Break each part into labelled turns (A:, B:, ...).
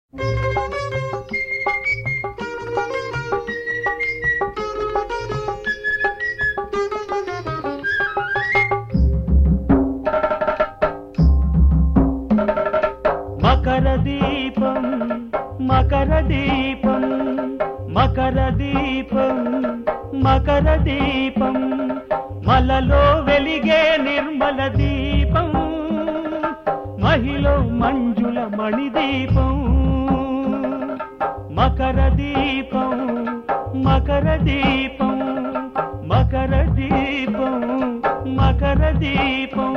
A: మకర దీపం మకర దీపం మకర దీపం మలలో వెలిగే నిర్మల దీపం మహిళ మంజుల మణిదీపం మకర దీపం మకర దీపం మకర దీపం మకర దీపం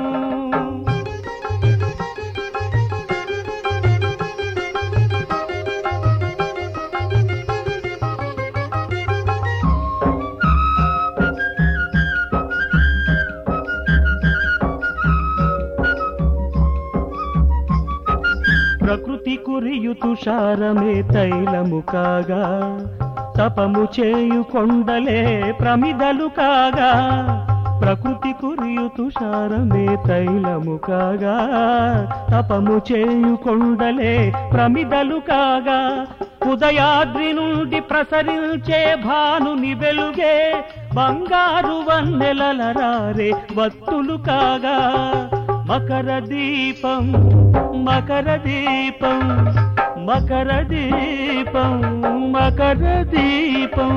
A: ప్రకృతి కురియు తుషారమే తైలము కాగా తపము చేయు కొండలే ప్రమిదలు కాగా ప్రకృతి కురియు తుషారమే తైలము కాగా తపము చేయు కొండలే ప్రమిదలు కాగా ఉదయాద్రి నుండి ప్రసరించే భానుని వెలుగే బంగారు వన్నెలలరారే వత్తులు కాగా మకర దీపం మకర దీపం మకర దీపం మకర దీపం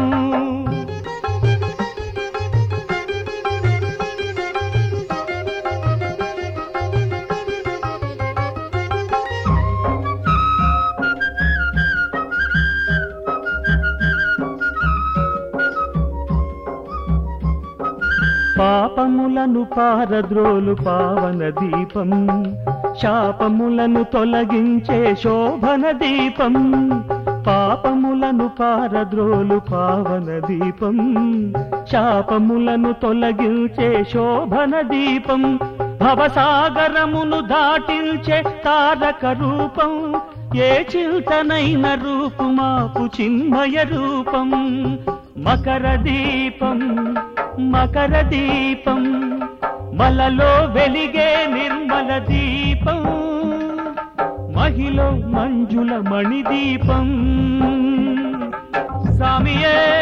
A: పాపములను పారద్రోలు పావన దీపం శాపములను తొలగించే శోభన దీపం పాపములను పారద్రోలు పావన దీపం శాపములను తొలగించే శోభన దీపం భవసాగరమును దాటించే తారక రూపం ఏ చింతనైన రూపుమాపు చిన్మయ రూపం మకర దీపం మకర దీపం మలలో వెలిగే నిర్మల దీపం మహిళ మంజుల మణిదీపం స్వామియే